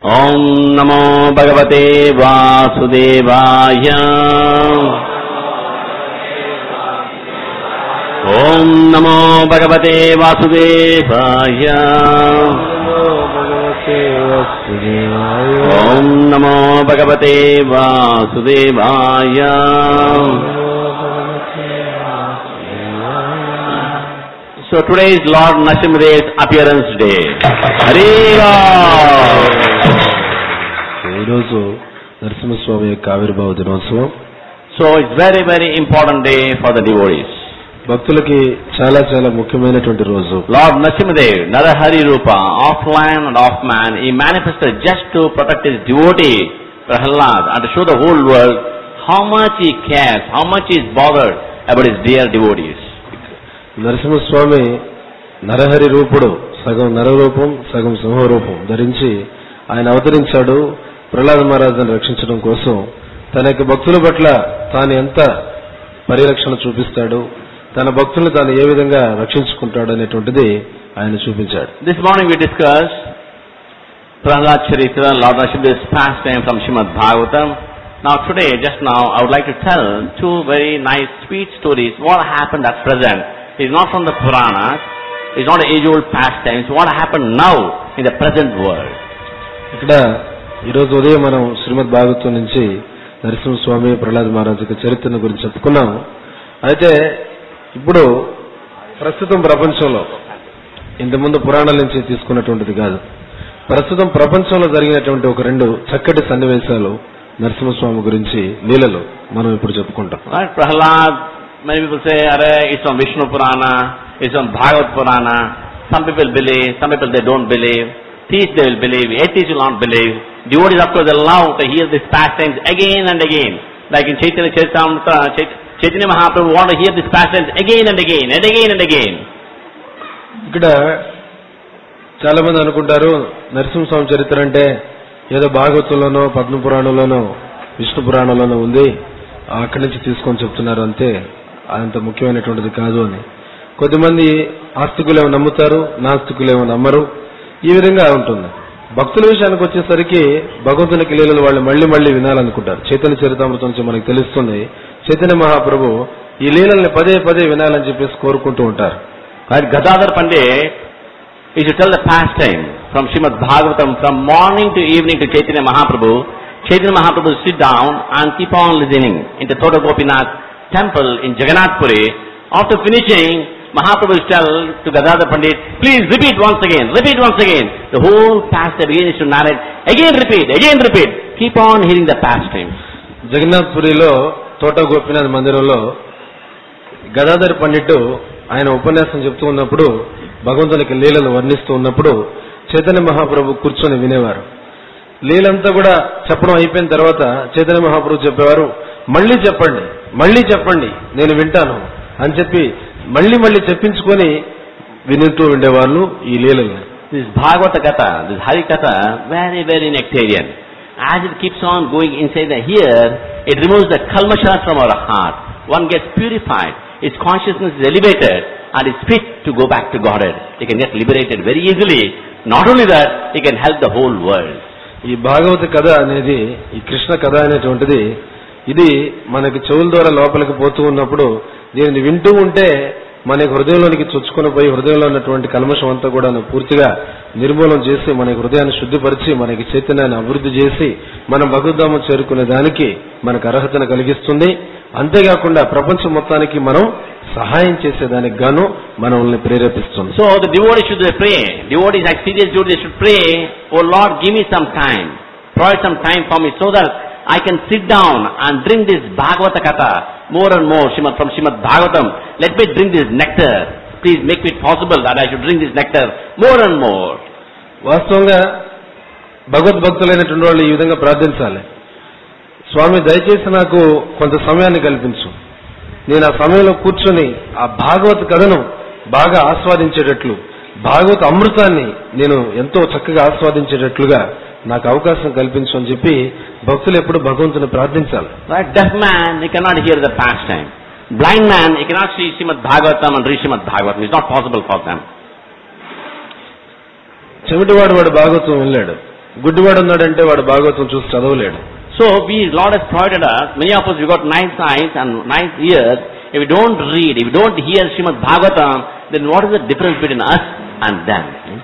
ॐ नमो भगवते वासुदेवाय ॐ नमो भगवते वासुदेवाय భగవతే వసుదేవాయ ॐ नमो भगवते वासुदेवाय So today is Lord Narasimha's appearance day. Hare Ram. ఈరోజు నరసింహస్వామి యొక్క ఆవిర్భావ దినోత్సవం So it's very very important day for the devotees. భక్తులకి చాలా చాలా ముఖ్యమైనటువంటి రోజు Lord Narasimhadev, Narahari Rupa, of lion and of man, he manifested just to protect his devotee, Prahlad, and to show the whole world how much he cares, how much he is bothered about his dear devotees. Narasimhaswamy Narahari రూపుడు సగం నరరూపం సగం సింహరూపం ధరించి ఆయన అవతరించాడు ప్రహ్లాద మహారాజును రక్షించడం కోసం తన యొక్క భక్తుల పట్ల తాను ఎంత పరిరక్షణ చూపిస్తాడు తన భక్తులను తాను ఏ విధంగా రక్షించుకుంటాడు అనేటువంటిది ఆయన చూపించాడు This morning we discussed Prahlad Charitra, Lord Narasimha's pastime from Srimad Bhagavatam. Now today, just now, I would like to tell two very nice, sweet stories. What happened at present is not from the Puranas, it's not age-old pastimes. What happened now in the present world. ఇక్కడ ఈరోజు ఉదయం మనం శ్రీమద్ భాగవతం నుంచి నరసింహస్వామి ప్రహ్లాద్ మహారాజు యొక్క చరిత్రను గురించి చెప్పుకున్నాం అయితే ఇప్పుడు ప్రస్తుతం ప్రపంచంలో ఇంతకుముందు పురాణాల నుంచి తీసుకున్నటువంటిది కాదు ప్రస్తుతం ప్రపంచంలో జరిగినటువంటి ఒక రెండు చక్కటి సన్నివేశాలు నరసింహస్వామి గురించి లీలలు మనం ఇప్పుడు చెప్పుకుంటాం Right? Prahlad, many people say, Array, it's on Vishnu Purana, it's on Bhagavad Purana. Some people believe, some people they don't believe. Theists they will believe, atheists will not believe. Devotees of course they love to hear these pastimes again and again. Like in Chaitanya Charitamrita, Chait- Chaitanya Mahaprabhu want to hear these pastimes again and again and again and again. ఇక్కడ చాలా మంది అనుకుంటారు నరసింహస్వామి చరిత్ర అంటే ఏదో భాగవతంలోనో పద్మ పురాణంలోనో విష్ణు పురాణంలోనో ఉంది అక్కడి నుంచి తీసుకొని చెప్తున్నారు అంతే అంత ముఖ్యమైనటువంటిది కాదు అని కొద్దిమంది ఆస్తికులేమో నమ్ముతారు నాస్తికులేమో నమ్మరు ఈ విధంగా ఉంటుంది భక్తుల విషయానికి వచ్చేసరికి భగవంతునికి లీలలు వాళ్ళు మళ్ళీ మళ్ళీ వినాలనుకుంటారు చైతన్య చరితామృతం నుంచి మనకు తెలుస్తుంది చైతన్య మహాప్రభు ఈ లీలల్ని పదే పదే వినాలని చెప్పేసి కోరుకుంటూ ఉంటారు Right? Gadadhar Pandit is to tell the pastime from Srimad Bhagavatam from morning to evening to Chaitanya Mahaprabhu. Chaitanya Mahaprabhu will sit down and keep on listening in the Tota Gopinath temple in Jagannath Puri. After finishing, Mahaprabhu will tell to Gadadhar Pandit, please repeat once again, repeat once again. The whole pastime again is to narrate, again repeat, again repeat. Keep on hearing the pastime. Jagannadh పురిలో తోట గోపినాథ్ మందిరంలో గదాధర్ పండిట్ ఆయన ఉపన్యాసం చెప్తూ ఉన్నప్పుడు భగవంతునికి లీలను వర్ణిస్తూ ఉన్నప్పుడు చైతన్య మహాప్రభు కూర్చొని వినేవారు లీలంతా కూడా చెప్పడం అయిపోయిన తర్వాత చైతన్య మహాప్రభు చెప్పేవారు మళ్ళీ చెప్పండి మళ్ళీ చెప్పండి నేను వింటాను అని చెప్పి మళ్ళీ మళ్ళీ చెప్పించుకొని వినుతూ ఉండేవాళ్ళు ఈ లీలల్ని This Bhagavata Katha, this Hari Katha, very, very nectarian. As it keeps on going inside the ear, it removes the kalmashas from our heart. One gets purified. His consciousness is elevated and is fit to go back to Godhead. He can get liberated very easily. Not only that, he can help the whole world. ఈ భాగవత కథ అనేది ఈ కృష్ణ కథ అనేటువంటిది ఇది మనకి చెవుల ద్వారా లోపలికి పోతూ ఉన్నప్పుడు దీనిని వింటూ ఉంటే మన హృదయంలోనికి చొచ్చుకొని పోయి హృదయంలో ఉన్నటువంటి కల్మషం అంతా కూడా పూర్తిగా నిర్మూలన చేసి మన హృదయాన్ని శుద్ధిపరిచి మనకి చైతన్యాన్ని అభివృద్ధి చేసి మనం భగవద్ధామం చేరుకునే దానికి మనకు అర్హతను కలిగిస్తుంది అంతేకాకుండా ప్రపంచం మొత్తానికి మనం సహాయం చేసేదానికి గాను మనల్ని ప్రేరేపిస్తుంది So the devotees should pray. Devotees like serious devotees they should pray, Oh Lord, give me some time. Provide some time for me so that I can sit down and drink this Bhagavata Katha more and more Srimad, from Srimad Bhagavatam. Let me drink this nectar. Please make it possible that I should drink this nectar more and more. వాస్తవంగా భగవద్భక్తులైనటువంటి వాళ్ళు ఈ విధంగా ప్రార్థించాలి స్వామి దయచేసి నాకు కొంత సమయాన్ని కల్పించు నేను ఆ సమయంలో కూర్చొని ఆ భాగవత కథను బాగా ఆస్వాదించేటట్లు భాగవత అమృతాన్ని నేను ఎంతో చక్కగా ఆస్వాదించేటట్లుగా నాకు అవకాశం కల్పించు అని చెప్పి భక్తులు ఎప్పుడు భగవంతుని ప్రార్థించాలి Right? Deaf man, he cannot hear the pastime. Blind man, he cannot see Srimad Bhagavatam and read Srimad Bhagavatam. It's not possible for them. చెవిటివాడు వాడు భాగవతం వెళ్ళాడు గుడ్డివాడు ఉన్నాడంటే వాడు భాగవతం చూసి చదవలేడు So we, Lord has provided us, many of us, we got nice eyes and nice ears. If we don't read, if we don't hear Srimad Bhagavatam, then what is the difference between us and them?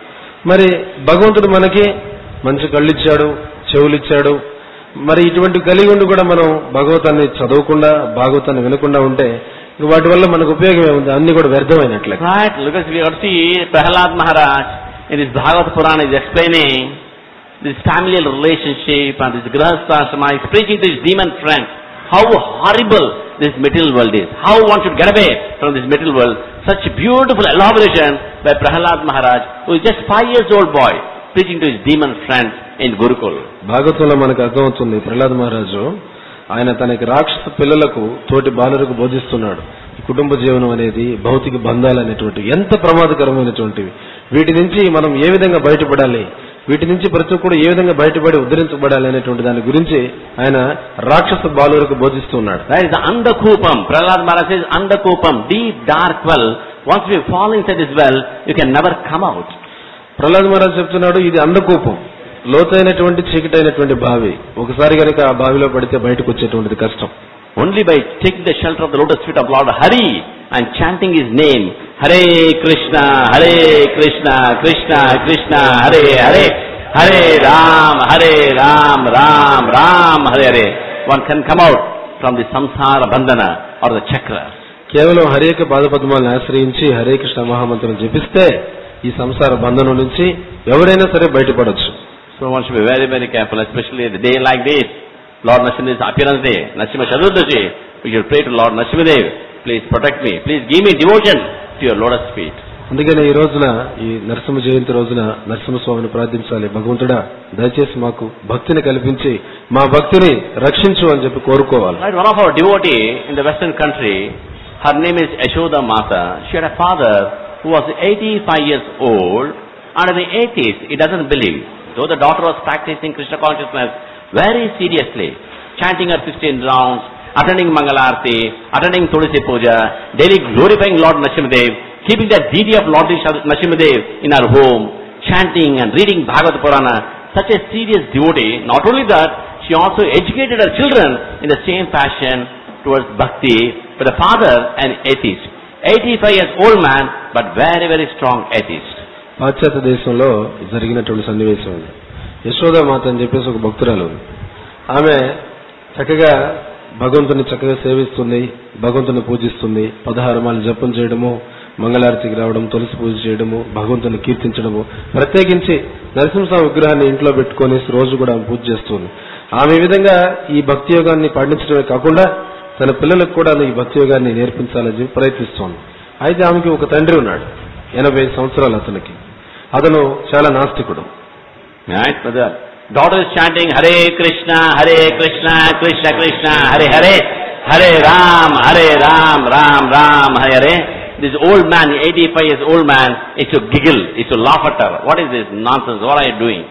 మరి భగవంతుడు మనకి మంచి కళ్ళు ఇచ్చాడు చెవులు ఇచ్చాడు మరి ఇటువంటి కలిగి ఉండి కూడా మనం భగవతాన్ని చదవకుండా భాగవతాన్ని వినకుండా ఉంటే ఇంక వాటి వల్ల మనకు ఉపయోగం ఏముంది అన్ని కూడా వ్యర్థమైనట్లే Right, because we have to see Prahlad Maharaj in his Bhagavad Purana is explaining this familial relationship and this Grahasthashrama. He's preaching to his demon friends how horrible this material world is. How one should get away from this material world. Such beautiful elaboration by Prahlad Maharaj, who is just five years old boy, preaching to his demon friends in Gurukul. భాగవతంలో మనకు అర్థమవుతుంది ప్రహ్లాద్ మహారాజు ఆయన తనకి రాక్షస పిల్లలకు తోటి బాలురకు బోధిస్తున్నాడు ఈ కుటుంబ జీవనం అనేది భౌతిక బంధాలు అనేటువంటివి ఎంత ప్రమాదకరమైనటువంటివి వీటి నుంచి మనం ఏ విధంగా బయటపడాలి వీటి నుంచి ప్రతి ఒక్కరు ఏ విధంగా బయటపడి ఉద్ధరించబడాలి అనేటువంటి దాని గురించి ఆయన రాక్షస బాలురకు బోధిస్తున్నాడు That is the Andakupam. Prahlad Maharaj says Andakupam, deep dark well. Once we fall inside this well, you can never come out. Prahlad Maharaj చెప్తున్నాడు ఇది అందకూపం లోతైనటువంటి చీకటైనటువంటి బావి ఒకసారి కనుక ఆ బావిలో పడితే బయటకు వచ్చేటువంటిది కష్టం Only by taking the shelter of the lotus feet of Lord Hari and chanting His name, Hare Krishna, Hare Krishna, Krishna Krishna, Hare Hare, Hare Ram, Hare Ram, Ram Ram, Hare Hare, one can come out from the samsara bandhana or the chakra. కేవలం హరేక పాదపద్మాలను ఆశ్రయించి హరే కృష్ణ మహామంత్రం జపిస్తే ఈ సంసార బంధనం నుంచి ఎవరైనా సరే బయటపడొచ్చు So one should be very, very careful, especially a day like this. Lord Narasimha's appearance day, Narasimha Chaturdashi. We should pray to Lord Narasimhadev, please protect me, please give me devotion to your lotus feet. అందుకని ఈ రోజున ఈ నరసింహ జయంతి రోజున నరసింహస్వామిని ప్రార్థించాలి భగవంతుడా దయచేసి మాకు భక్తిని కల్పించి మా భక్తిని రక్షించు అని చెప్పి కోరుకోవాలి Right, one of our devotee in the western country, her name is Yashoda Mata. She had a father who was 85 years old and an atheist. He doesn't believe. Though the daughter was practicing Krishna consciousness very seriously, chanting her 16 rounds, attending Mangalarti, attending Tulsi Puja, daily glorifying Lord Narasimhadev, keeping the deity of Lord Narasimhadev in her home, chanting and reading Bhagavad Purana, such a serious devotee. Not only that, she also educated her children in the same fashion towards bhakti, but the father an atheist. 85 years old man, but very, very strong atheist. పాశ్చాత్య దేశంలో జరిగినటువంటి సన్నివేశం ఇది యశోదామాత అని చెప్పేసి ఒక భక్తురాలు ఉంది ఆమె చక్కగా భగవంతుని చక్కగా సేవిస్తుంది భగవంతుని పూజిస్తుంది పదహారు మాలు జపం చేయడము మంగళారతికి రావడం తులసి పూజ చేయడము భగవంతుని కీర్తించడము ప్రత్యేకించి నరసింహస్వామి విగ్రహాన్ని ఇంట్లో పెట్టుకొని రోజు కూడా ఆమె పూజ చేస్తుంది ఆమె ఈ విధంగా ఈ భక్తి యోగాన్ని పాటించడమే కాకుండా తన పిల్లలకు కూడా ఈ భక్తి యోగాన్ని నేర్పించాలని చెప్పి ప్రయత్నిస్తోంది అయితే ఆమెకి ఒక తండ్రి ఉన్నాడు ఎనభై సంవత్సరాలు అతనికి అతను చాలా నాస్తికుడు Right? But the daughter is chanting Hare Krishna, Hare Krishna, Krishna Krishna, Hare Hare, Hare Ram, Hare Ram, Ram Ram, Hare Hare. This old man, 85 years old man, is to giggle, is to laugh at her. What is this nonsense? What are you doing?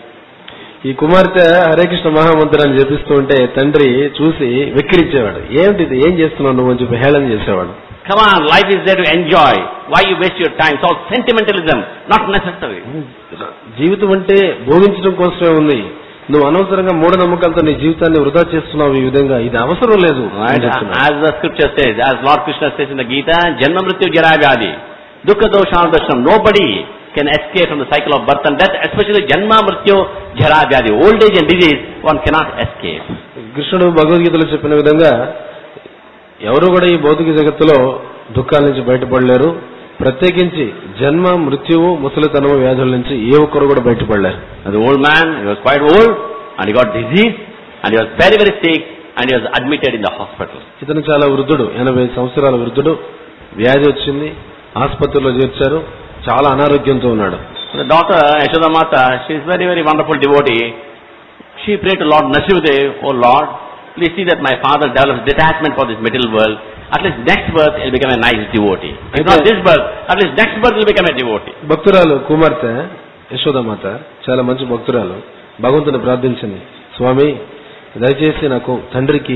ఈ కుమార్తె హరే కృష్ణ మహామంత్రాన్ని జపిస్తూ ఉంటే తండ్రి చూసి వెక్కిరించేవాడు ఏమిటి ఏం చేస్తున్నావు నువ్వు అని చెప్పి హేళన చేసేవాడు Come on, life is there to enjoy. Why you waste your time? It's all sentimentalism, not necessary. జీవితం అంటే భోగించడం కోసమే ఉంది నువ్వు అనవసరంగా మూఢనమ్మకాలతో నీ జీవితాన్ని వృధా చేస్తున్నావు ఈ విధంగా ఇది అవసరం లేదు అని Right? చెప్తున్నాడు. As the scripture says, as Lord Krishna says in the Gita, Janma Mrityu Jara Vyadi, Dukkha Doshanadashanam, nobody can escape from the cycle of birth and death, especially Janma Mrityu Jara Vyadi. Old age and disease, one cannot escape. కృష్ణుడు భగవద్గీతలో చెప్పిన విధంగా ఎవరు కూడా ఈ భౌతిక జగత్తులో దుఃఖాల నుంచి బయటపడలేరు ప్రత్యేకించి జన్మ మృత్యువు ముసలితనము వ్యాధుల నుంచి ఏ ఒక్కరు కూడా బయటపడలేరు And the old man, he was quite old, and he got disease, and he was very, very sick, and he was admitted in the hospital. ఇతను చాలా వృద్ధుడు ఎనభై సంవత్సరాల వృద్ధుడు వ్యాధి వచ్చింది ఆసుపత్రిలో చేర్చారు చాలా అనారోగ్యంతో ఉన్నాడు The daughter, Yashoda Mata, she is very, very wonderful devotee. She prayed to Lord Nasirudev, Oh Lord, please see that my father develops detachment for this material world. At least next birth he'll become a nice devotee. If not this birth, at least next birth he'll become a devotee. భక్తురాలు కుమార్తె యశోదమాత చాలా మంచి భక్తురాలు భగవంతుని ప్రార్థించింది స్వామి దయచేసి నాకు తండ్రికి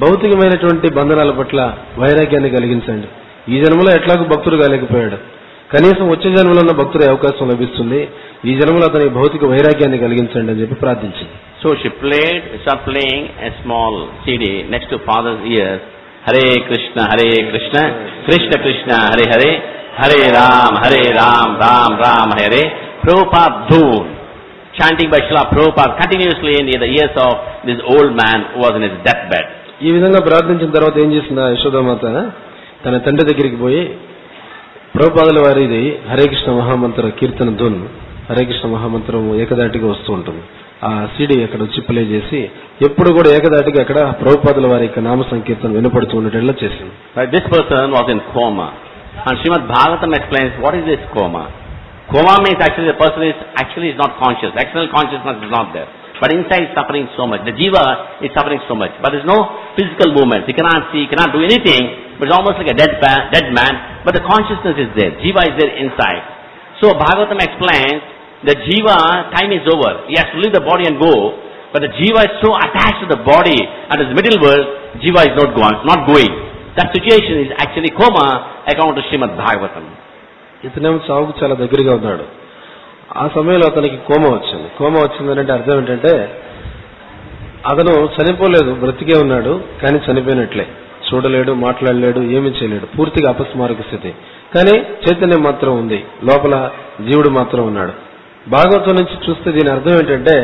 భౌతికమైనటువంటి బంధనాల పట్ల వైరాగ్యాన్ని కలిగించండి ఈ జన్మలో ఎట్లాగూ భక్తుడు కాలేకపోయాడు కనీసం వచ్చే జన్మలో ఉన్న భక్తుడి అవకాశం లభిస్తుంది ఈ జన్మలో అతని భౌతిక వైరాగ్యాన్ని కలిగించండి అని చెప్పి ప్రార్థించింది So she played, started playing a small CD next to father's ears. Hare Krishna, Hare Krishna, Krishna Krishna, Hare Hare, Hare Ram, Hare Ram, Ram Ram, Hare, Prabhupada Dhoon. Chanting by Srila Prabhupada continuously in the ears of this old man who was in his deathbed. ఈ విధంగా ప్రార్థించిన తర్వాత ఏం చేసింది ఆ యశోదామాత తన తండ్రి దగ్గరికి పోయి ప్రభుపాదుల వారిది హరే కృష్ణ మహామంత్ర కీర్తన ధున్ హరే కృష్ణ మహామంత్రం ఏకదాటిగా వస్తూ ఉంటుంది ఆ సీడీ అక్కడ వచ్చి ప్లే చేసి ఎప్పుడు కూడా ఏకదాటిగా అక్కడ ప్రభుపాదుల వారి యొక్క నామ సంకీర్తన వినపడుతూ ఉండేటట్లా చేసింది Right, this person was in coma. And Srimad Bhagavatam explains what is this coma. Coma means actually the person is actually is not conscious. External consciousness is not there. But inside is suffering so much. The jiva is suffering so much. But there's no physical movement. He cannot see, cannot do anything. But it's almost like a dead, man, dead man. But the consciousness is there. Jiva is there inside. So Bhagavatam explains the jiva time is over. He has to leave the body and go. But the jiva is so attached to the body and this middle world, jiva is not going, not going. That situation is actually coma according to Srimad Bhagavatam. ఇతనేమో చావుకు చాలా దగ్గరగా ఉన్నాడు ఆ సమయంలో అతనికి కోమ వచ్చింది కోమ వచ్చిందంటే అర్థం ఏంటంటే అతను చనిపోలేదు బ్రతికే ఉన్నాడు కానీ చనిపోయినట్లే చూడలేడు మాట్లాడలేడు ఏమీ చేయలేడు పూర్తిగా అపస్మారక స్థితి కానీ చైతన్యం మాత్రం ఉంది లోపల జీవుడు మాత్రం ఉన్నాడు భాగవతం నుంచి చూస్తే దీని అర్థం ఏంటంటే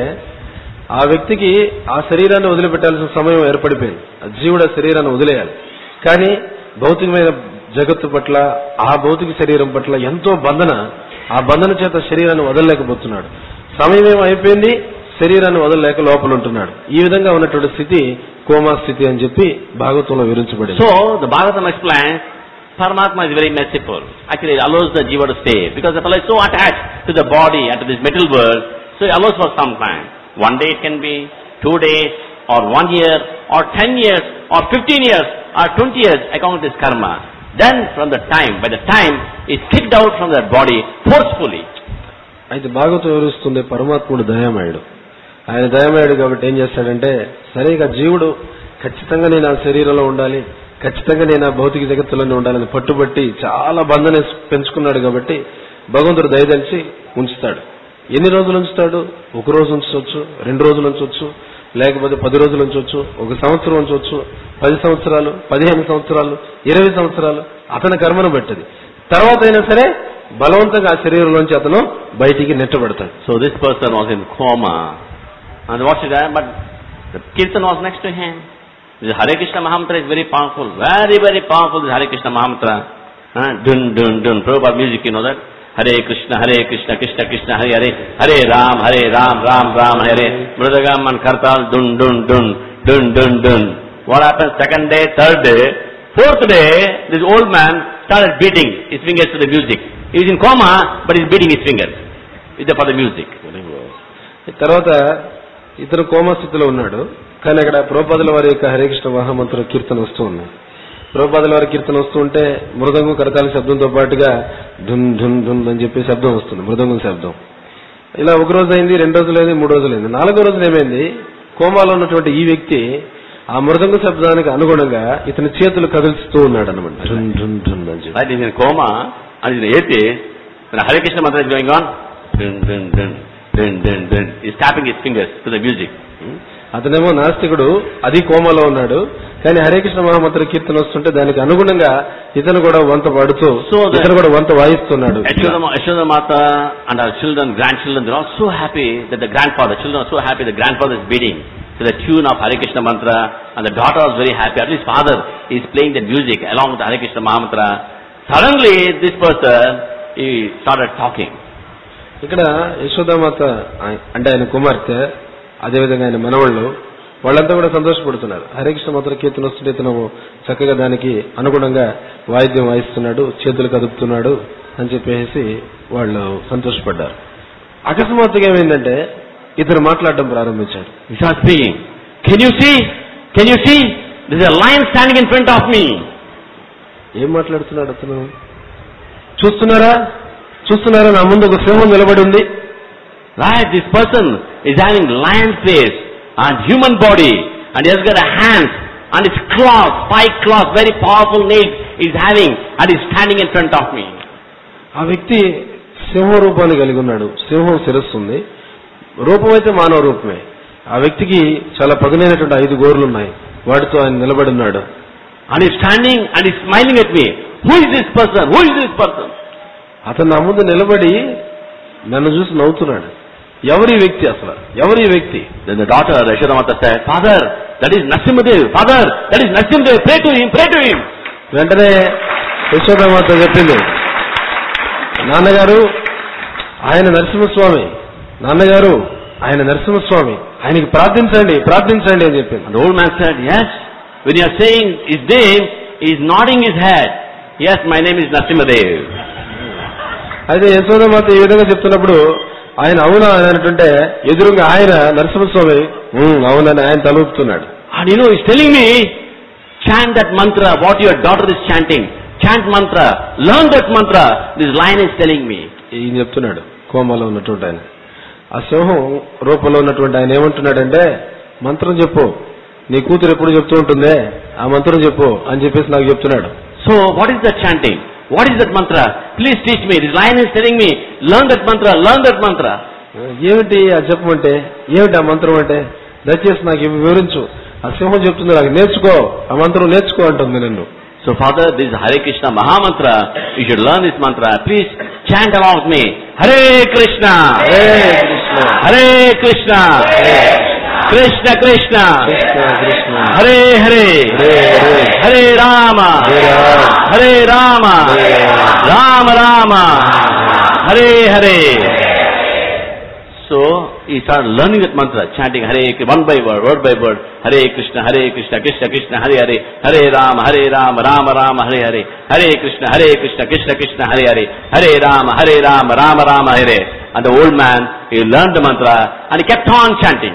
ఆ వ్యక్తికి ఆ శరీరాన్ని వదిలిపెట్టాల్సిన సమయం ఏర్పడిపోయింది ఆ జీవుడు ఆ శరీరాన్ని వదిలేయాలి కానీ భౌతికమైన జగత్తు పట్ల ఆ భౌతిక శరీరం పట్ల ఎంతో బంధన ఆ బంధన చేత శరీరాన్ని వదలలేకపోతున్నాడు సమయం ఏమో అయిపోయింది శరీరాన్ని వదలలేక లోపల ఉంటున్నాడు ఈ విధంగా ఉన్నటువంటి స్థితి కోమా స్థితి అని చెప్పి భాగవతంలో వివరించబడింది So the Bhagavatam explains Paramatma is very merciful. Actually it allows the jiva to stay because the fellow is so attached to the body and to this material world, so it allows for some time. One day it can be, two days, or one year, or ten years, or fifteen years, or twenty years according to his karma. Then from the time, by the time is kicked out from that body forcefully. అయితే భాగవతం వివరిస్తుంది పరమాత్ముడు దయామయుడు ఆయన దయామయుడు కాబట్టి ఏం చేస్తాడంటే సరే ఇక జీవుడు ఖచ్చితంగా నేను ఆ శరీరంలో ఉండాలి ఖచ్చితంగా నేను ఆ భౌతిక జగత్తులోనే ఉండాలని పట్టుబట్టి చాలా బంధన పెంచుకున్నాడు కాబట్టి భగవంతుడు దయదలిచి ఉంచుతాడు ఎన్ని రోజులు ఉంచుతాడు ఒక రోజు ఉంచవచ్చు రెండు రోజులు ఉంచవచ్చు లేకపోతే పది రోజులు ఉంచవచ్చు ఒక సంవత్సరం ఉంచవచ్చు పది సంవత్సరాలు పదిహేను సంవత్సరాలు ఇరవై సంవత్సరాలు అతని కర్మను బట్టిది తర్వాత అయినా సరే బలవంతంగా ఆ శరీరంలోంచి అతను బయటికి నెట్టబడతాడు So this person was in coma. And what should I? But the kirtan was next to him. The Hare Krishna Mahamantra is very powerful. Very, very powerful, this Hare Krishna Mahamantra. Huh? Dun, dun, dun. Prabhupada music, you know that? Hare Krishna, Hare Krishna, Krishna Krishna, Hare Hare, Hare Ram, Hare Ram, Ram Ram, Hare. Mridagam and Kartal, dun, dun, dun, dun, dun, dun. What happens second day, third day? Fourth day, this old man started beating his fingers to the music. He is in coma, but he's beating his fingers with the, for the music. తర్వాత ఇతను coma స్థితిలో ఉన్నాడు కానీ అక్కడ ప్రోపాదుల వారి యొక్క హరికృష్ణ మహామంత్ర కీర్తన వస్తూ ఉంది ప్రోపాదుల వారి కీర్తన వస్తూ ఉంటే మృదంగం కరతాల శబ్దంతో పాటుగా ధున్ ధున్ ధున్ అని చెప్పి శబ్దం వస్తుంది మృదంగం శబ్దం ఇలా ఒక రోజు అయింది రెండు రోజులు అయింది మూడు రోజులు అయింది నాలుగో రోజున ఏమైంది కోమాలో ఉన్నటువంటి ఈ వ్యక్తి ఆ మృదంగ శబ్దానికి అనుగుణంగా ఇతని చేతులు కదులుస్తూ ఉన్నాడు అనమాట ధున్ ధున్ ధున్ అని చెప్పి Right, he's in coma, and he's an atheist. When Hare Krishna mantra is going on, dun, dun, dun, dun, dun, dun. He's tapping his fingers to the music. Hmm? అతనేమో నాస్తికుడు అది కోమలో ఉన్నాడు కానీ హరే కృష్ణ మహామంత్ర కీర్తన వస్తుంటే దానికి అనుగుణంగా ఇతను కూడా వంత పాడుతూ So the- ఇతను కూడా వంత వాయిస్తున్నాడు Yashoda, Yashoda Mata and her children, grandchildren, they're all so happy that the grandfather, children are so happy the grandfather is beating to the tune of Hare Krishna mantra, and the daughter was very happy. At least father is playing the music along with the Hare Krishna mantra. Suddenly, this person, he started talking. ఇక్కడ యశోదామాత ఆయ- అంటే ఆయన కుమార్తె అదేవిధంగా ఆయన మనవాళ్ళు వాళ్ళంతా కూడా సంతోషపడుతున్నారు హరికృష్ణ మంత్ర కీర్తన వస్తుంటే ఇతను చక్కగా దానికి అనుగుణంగా వాయిద్యం వాయిస్తున్నాడు చేతులు కదుపుతున్నాడు అని చెప్పేసి వాళ్ళు సంతోషపడ్డారు అకస్మాత్తుగా ఏమైందంటే ఇతను మాట్లాడడం ప్రారంభించాడు He started speaking. Can you see? Can you see? There's a lion standing in front of me. ఏం మాట్లాడుతున్నాడు అతను చూస్తున్నారా చూస్తున్నారా నా ముందు ఒక సింహం నిలబడి ఉంది Right? This person is having lion face and human body and he has got a hands and his claws, five claws, very powerful nails is having and is standing in front of me. ఆ వ్యక్తి సింహ రూపాన్ని కలిగి ఉన్నాడు సింహం శిరస్సు ఉంది రూపం అయితే మానవ రూపమే ఆ వ్యక్తికి చాలా పదునైనటువంటి ఐదు గోర్లు ఉన్నాయి వాటితో ఆయన నిలబడి ఉన్నాడు And he's standing and he's smiling at me. Who is this person? Who is this person? అతను నా ముందు నిలబడి నన్ను చూసి నవ్వుతున్నాడు ఎవరి వ్యక్తి అసలు ఎవరి వ్యక్తి Then the daughter, Yashodamata said, Father, that is Narasimhadev. Father, that is Narasimhadev. Pray to him, pray to him. వెంటనే యశోదమాత చెప్పింది నాన్నగారు ఆయన నరసింహస్వామి నాన్నగారు ఆయన నరసింహస్వామి ఆయనకి ప్రార్థించండి ప్రార్థించండి అని చెప్పింది And the old man said, Yes. When you are saying his name, he is nodding his head. Yes, my name is Narasimhadev. అయితే యశోదమాత ఈ విధంగా చెప్తున్నప్పుడు ఆయన అవునా అని అంటుంటే ఎదురుగా ఆయన నరసింహస్వామి "ఉమ్, అవునని ఆయన తలూపుతున్నాడు And you know, he's telling me, chant that mantra, what your daughter is chanting. Chant mantra. Learn that mantra. This line is telling me. ఈయన చెప్తున్నాడు కోమలో ఉన్నటువంటి ఆయన ఆ సింహం రూపంలో ఉన్నటువంటి ఆయన ఏమంటున్నాడంటే మంత్రం చెప్పు నీ కూతురు ఎప్పుడు చెప్తూ ఉంటుందే ఆ మంత్రం చెప్పు అని చెప్పేసి నాకు చెప్తున్నాడు So, what is that chanting? What is that mantra? Please teach me. This line is telling me, learn that mantra, learn that mantra. ఏమిటి ఆ చెప్పమంటే ఏమిటి ఆ మంత్రం అంటే దయచేసి నాకు ఇవి వివరించు ఆ సింహం చెప్తుంది నాకు నేర్చుకో ఆ మంత్రం నేర్చుకో అంటుంది నన్ను So, Father, this is Hare Krishna Maha Mantra. You should learn this mantra. Please chant along with me. Hare Krishna. Hare Krishna Hare Krishna. Krishna Krishna. Krishna Krishna Hare Hare. Hare Hare Hare Rama. Hare Rama Hare Rama. Hare Rama Rama. Hare Hare. So he started learning that mantra, chanting Hare one by word, word by word. Hare Krishna, Hare Krishna, Krishna Krishna, Hare Hare, Hare Rama, Hare Rama, Rama Rama, Hare Hare, Hare Krishna, Hare Krishna, Krishna Krishna, Hare Hare, Hare Rama, Hare Rama, Rama Rama, Hare. And the old man, he learned the mantra and he kept on chanting.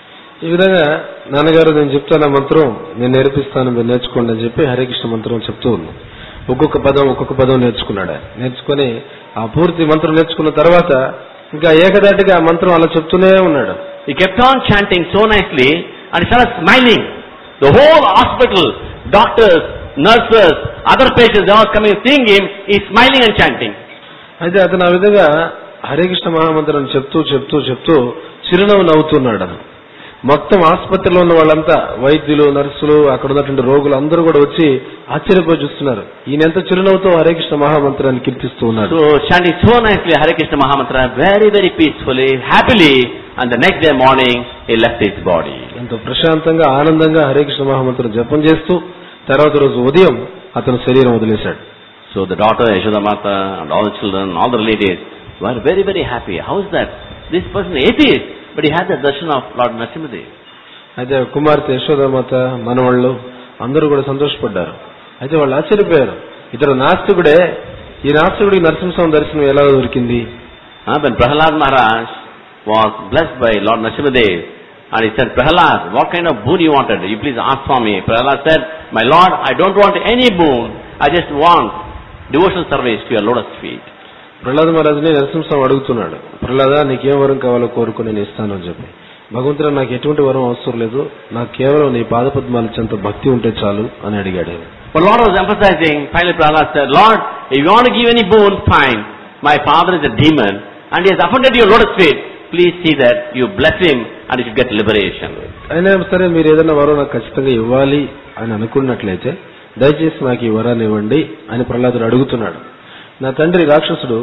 ఈ విధంగా నాన్నగారు నేను చెప్తాను ఆ మంత్రం నేను నేర్పిస్తాను మీరు నేర్చుకోండి అని చెప్పి హరే కృష్ణ మంత్రం చెప్తూ ఉంది ఒక్కొక్క పదం ఒక్కొక్క పదం నేర్చుకున్నాడు ఆయన. నేర్చుకుని ఆ పూర్తి మంత్రం నేర్చుకున్న తర్వాత ఇంకా ఏకదాటిగా ఆ మంత్రం అలా చెప్తూనే ఉన్నాడు He kept on chanting so nicely and he started smiling. The whole hospital, doctors, nurses, other patients, they all coming seeing him, he's smiling and chanting. అయితే అతను ఆ విధంగా హరే కృష్ణ మహామంత్రం చెప్తూ చెప్తూ చెప్తూ చిరునవ్వు నవ్వుతున్నాడు అతను మొత్తం ఆసుపత్రిలో ఉన్న వాళ్ళంతా వైద్యులు నర్సులు అక్కడ ఉన్నటువంటి రోగులు అందరూ కూడా వచ్చి ఆశ్చర్యపోయి చూస్తున్నారు ఈయన ఎంత చిరునవ్వుతో హరే కృష్ణ మహామంత్రాన్ని కీర్తిస్తూ ఉన్నాడు So chanting so nicely Hare Krishna Mahamantra, very, very peacefully, happily, and the next day morning, he left his body. ఎంతో ప్రశాంతంగా ఆనందంగా హరే కృష్ణ మహామంత్రం జపం చేస్తూ తర్వాత రోజు ఉదయం అతను శరీరం వదిలేశాడు So the daughter, Yashodamata, and all the children, all the relatives were very, very happy. How is that? This person atheist, but he had the darshan of Lord Narasimhadev. అయితే కుమార్తె యశోదామాత మనవాళ్ళు అందరూ కూడా సంతోషపడ్డారు అయితే వాళ్ళు ఆశ్చర్యపోయారు ఇతడు నాస్తికుడే ఈ నాస్తికుడికి నరసింహస్వామి దర్శనం ఎలా దొరికింది Uh, when Prahalad Maharaj was blessed by Lord Narasimhadev, and he said, Prahalad, what kind of boon you wanted? You please ask for me. Prahalad said, My Lord, I don't want any boon. I just want devotional service to your lotus feet. Prahlada మహారాజుని నరసింహస్వామి అడుగుతున్నాడు ప్రహ్లాద నీకేం వరం కావాలో కోరుకు నేను ఇస్తాను అని చెప్పి భగవంతుడు నాకు ఎటువంటి వరం అవసరం లేదు నాకు కేవలం నీ పాదపద్మాలు చెంత భక్తి ఉంటే చాలు అని అడిగాడు ఆయన. But Lord was emphasizing, finally Prahalad said, Lord, if you want to give any boon, fine. My father is a demon, and he has offended your lotus feet. Please see that you bless him, and you should get liberation. అయినా సరే మీరు ఏదైనా వరం నాకు ఖచ్చితంగా ఇవ్వాలి అని అనుకున్నట్లయితే దయచేసి నాకు ఈ వరాన్ని ఇవ్వండి అని ప్రహ్లాదుడు అడుగుతున్నాడు నా తండ్రి రాక్షసుడు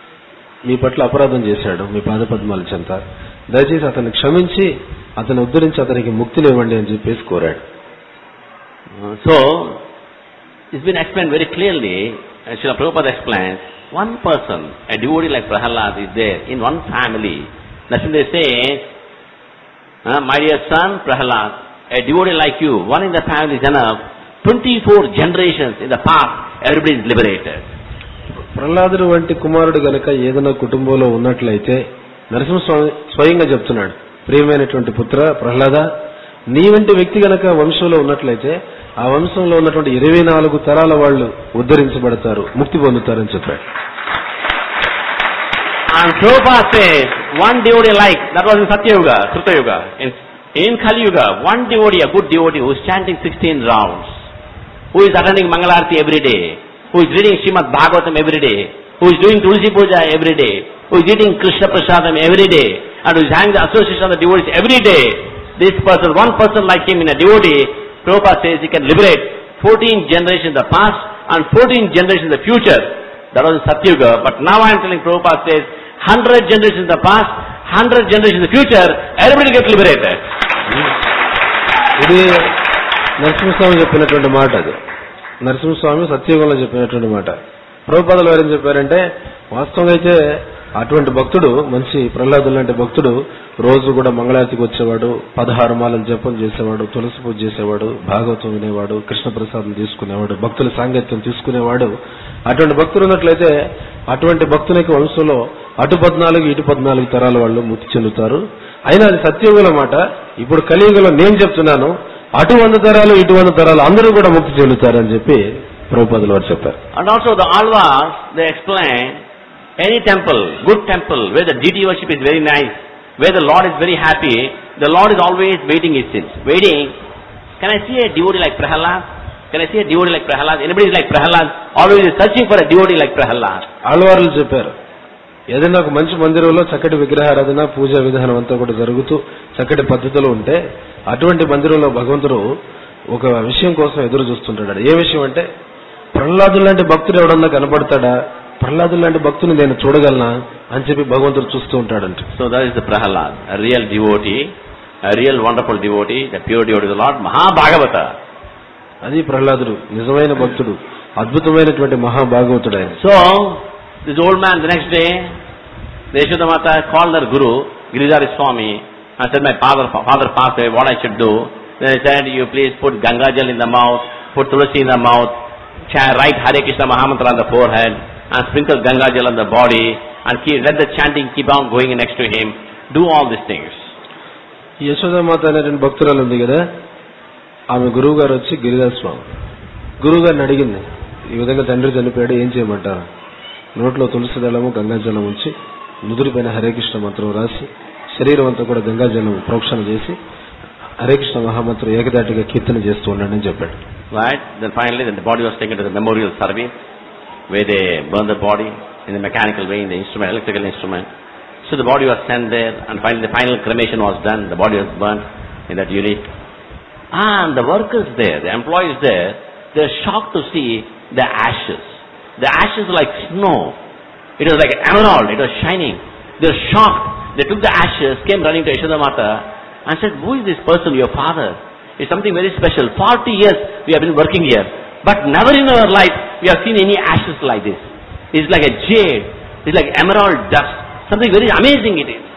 మీ పట్ల అపరాధం చేశాడు మీ పాదపద్మాల చెంత దయచేసి అతన్ని క్షమించి అతను ఉద్ధరించి అతనికి ముక్తిని ఇవ్వండి అని చెప్పేసి కోరాడు Uh, So, it's been explained very clearly, as Srila Prabhupada explains, one person, a devotee like Prahalad is there in one family. Narasimha says, uh, my dear son Prahalad, a devotee like you, one in the family is enough. 24 generations in the past, everybody is liberated. ప్రహ్లాదుడు వంటి కుమారుడు గనక ఏదైనా కుటుంబంలో ఉన్నట్లయితే నరసింహస్వామి స్వయంగా చెప్తున్నాడు ప్రియమైనటువంటి పుత్ర ప్రహ్లాద నీ వంటి వ్యక్తి గనక వంశంలో ఉన్నట్లయితే ఆ వంశంలో ఉన్నటువంటి ఇరవై నాలుగు తరాల వాళ్ళు ఉద్ధరించబడతారు ముక్తి పొందుతారని చెప్పాడు And Prabhupada says, one devotee like, that was in Satya Yuga, Kruta Yuga. In, in Kali Yuga, one devotee, a good devotee who is chanting 16 rounds, who is attending Mangalarti every day, who is reading Srimad Bhagavatam every day, who is doing Tulsi Puja every day, who is eating Krishna Prasadam every day, and who is having the association of the devotees every day, this person, one person like him in a devotee, Prabhupada says he can liberate 14 generations in the past and 14 generations in the future. That was in Satyuga. But now I am telling Prabhupada says, 100 generations in the past, 100 generations in the future, everybody gets liberated. ఇది నరసింహస్వామి చెప్పినటువంటి మాట అది నరసింహస్వామి సత్యయుగంలో చెప్పినటువంటి మాట ప్రభుపాదలు వారు ఏం చెప్పారంటే వాస్తవంగా అయితే అటువంటి భక్తుడు మంచి ప్రహ్లాదులు లాంటి భక్తుడు రోజు కూడా మంగళారతికి వచ్చేవాడు పదహారు మాలలు జపం చేసేవాడు తులసి పూజ చేసేవాడు భాగవతం వినేవాడు కృష్ణ ప్రసాదం తీసుకునేవాడు భక్తుల సాంగత్యం తీసుకునేవాడు అటువంటి భక్తులు ఉన్నట్లయితే అటువంటి భక్తునికి వంశంలో అటు పద్నాలుగు ఇటు పద్నాలుగు తరాల వాళ్ళు ముక్తి చెందుతారు అయినా అది సత్యయుగల మాట ఇప్పుడు కలియుగంలో నేను చెప్తున్నాను అటు వంద తరాలు ఇటు వంద తరాలు అందరూ కూడా ముక్తి చెందుతారని చెప్పి ప్రభుపదులు వారు చెప్పారు And also the Alvas, they explain, any temple, good temple, where the deity worship is very nice, where the Lord is very happy, the Lord is always waiting it seems. Waiting. Can I see a devotee like Prahalad? Can I see a devotee like Prahalad? Anybody is like Prahalad? Always is searching for a devotee like Prahalad. ఆళ్వార్లు చెప్పారు ఏదైనా ఒక మంచి మందిరంలో చక్కటి విగ్రహారాధన పూజా విధానం అంతా కూడా జరుగుతూ చక్కటి పద్ధతిలో ఉంటే అటువంటి మందిరంలో భగవంతుడు ఒక విషయం కోసం ఎదురు చూస్తుంటాడు ఏ విషయం అంటే ప్రహ్లాదులు లాంటి భక్తుడు ఎవడన్నా కనపడతాడా ప్రహ్లాదులు లాంటి భక్తుని నేను చూడగలనా అని చెప్పి భగవంతుడు చూస్తూ ఉంటాడంట So that is the Prahalad, a real devotee, a real wonderful devotee, the pure devotee of the Lord, Mahabhagavata. అది ప్రహ్లాదుడు నిజమైన భక్తుడు అద్భుతమైనటువంటి మహాభాగవతుడు ఆయన So, this old man the next day, the Yashoda Mata called her guru, Giridhari Swami, and said, my father, father passed away, what I should do? Then he said, you please put Ganga Jal in the mouth, put Tulsi in the mouth, cha- write Hare Krishna Mahamantra on the forehead, and sprinkle Ganga Jal on the body, and keep, let the chanting keep on going next to him. Do all these things. ఈ యశోదామాత అనేటువంటి భక్తురాలు ఉంది కదా ఆమె గురువు గారు వచ్చి గిరిదాస్ స్వామి గురువు గారిని అడిగింది ఈ విధంగా తండ్రి చనిపోయాడు ఏం చేయమంటారు నోట్లో తులసి దళము గంగాజలం ఉంచి నుదురిపైన హరే కృష్ణ మంత్రం రాసి శరీరం అంతా కూడా గంగాజలం ప్రోక్షణ చేసి హరే కృష్ణ మహామంత్రం ఏకదాటిగా కీర్తన చేస్తూ ఉండండి అని చెప్పాడు Right? Then finally, then the body was taken to the memorial service, where they burn the body in the mechanical way, in the instrument, electrical instrument. So the body was sent there, and finally the final cremation was done. The body was burnt in that unit. And the workers there, the employees there, they're shocked to see the ashes. The ashes were like snow. It was like emerald. It was shining. They're shocked. They took the ashes, came running to Yashoda Mata, and said, "Who is this person? Your father? It's something very special. Forty years we have been working here, but never in our life we have seen any ashes like this. It's like a jade. It's like emerald dust. Something very amazing it is."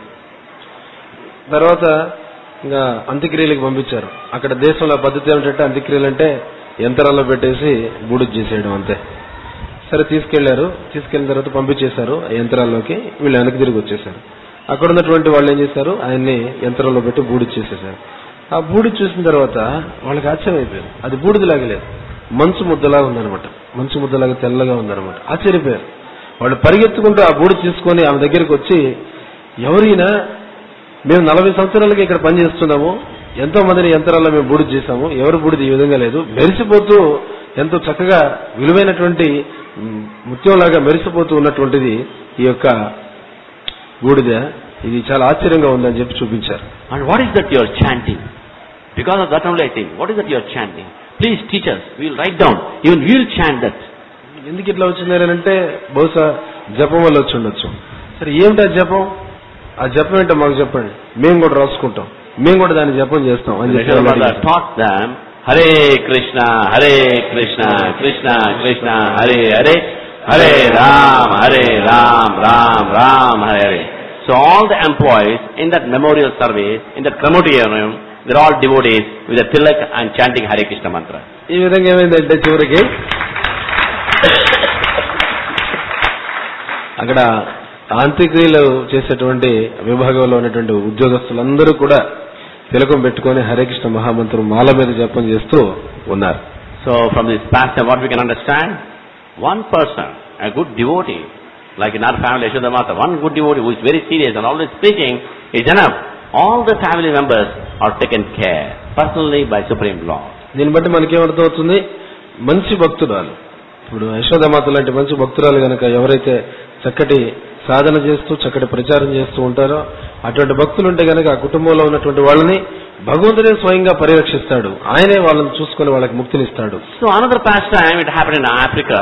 తర్వాత ఇంకా అంత్యక్రియలకు పంపించారు అక్కడ దేశంలో పద్ధతి ఏమిటంటే అంత్యక్రియలు అంటే యంత్రాల్లో పెట్టేసి బూడిద చేసేయడం అంతే సరే తీసుకెళ్లారు తీసుకెళ్లిన తర్వాత పంపించేశారు ఆ యంత్రాల్లోకి వీళ్ళు వెనక్కి తిరిగి వచ్చేసారు అక్కడ ఉన్నటువంటి వాళ్ళు ఏం చేశారు ఆయన్ని యంత్రంలో పెట్టి బూడిద చేసేసారు ఆ బూడిద చూసిన తర్వాత వాళ్ళకి ఆశ్చర్యం అయిపోయింది అది బూడిదలాగా లేదు మంచు ముద్దలాగా ఉందన్నమాట మంచు ముద్దలాగా తెల్లగా ఉందన్నమాట ఆశ్చర్యపోయారు వాళ్ళు పరిగెత్తుకుంటూ ఆ బూడిద తీసుకొని ఆమె దగ్గరికి వచ్చి ఎవరైనా మేము నలభై సంవత్సరాలకి ఇక్కడ పనిచేస్తున్నాము ఎంతో మందిని యంత్రాల్లో మేము బూడిద చేశాము ఎవరు బూడిద ఈ విధంగా లేదు మెరిసిపోతూ ఎంతో చక్కగా విలువైనటువంటి మ్, ముత్యంలాగా మెరిసిపోతూ ఉన్నటువంటిది ఈ యొక్క బూడిద ఇది చాలా ఆశ్చర్యంగా ఉందని చెప్పి చూపించారు And what is that you are chanting? Because of that only I think, what is that you are chanting? Please teach us. We will write down. Even we will chant that. ఎందుకు ఇట్లా వచ్చిందని అంటే బహుశా జపం వల్ల వచ్చి ఉండొచ్చు సరే ఏమిటి ఆ జపం ఆ జపం ఏంటో మాకు చెప్పండి మేము కూడా రాసుకుంటాం మేము కూడా దాన్ని జపం చేస్తాం అని చెప్పి వాళ్ళు Yashoda అడిగారు. taught them, Hare Krishna, Hare Krishna, Krishna Krishna, Hare Hare, Hare Ram, Hare Ram, Ram Ram, Hare Hare. So all the employees in that memorial service, in that crematorium, they're all devotees with a tilak and chanting Hare Krishna mantra. ఈ విధంగా ఏమైందంటే చివరికి అక్కడ అంత్యక్రియలు చేసేటువంటి విభాగంలో ఉన్నటువంటి ఉద్యోగస్తులందరూ కూడా తిలకం పెట్టుకొని హరేకృష్ణ మహామంత్రం మాల మీద జపం చేస్తూ ఉన్నారు So from this passage, what we can understand, one person, a good devotee, like in our family, Yashoda Mata, one good devotee who is very serious and always speaking is enough. All the family members are taken care personally by Supreme Lord. దీన్ని బట్టి మనకేమర్థం అవుతుంది మంచి భక్తురాలు ఇప్పుడు యశోదమాత లాంటి మంచి భక్తురాలు గనక ఎవరైతే చక్కటి సాధన చేస్తూ చక్కటి ప్రచారం చేస్తూ ఉంటారో అటువంటి భక్తులు ఉంటే గనక ఆ కుటుంబంలో ఉన్నటువంటి వాళ్ళని భగవంతుడే స్వయంగా పరిరక్షిస్తాడు ఆయనే వాళ్ళని చూసుకొని వాళ్ళకి ముక్తినిస్తాడు So another pastime, it happened in Africa.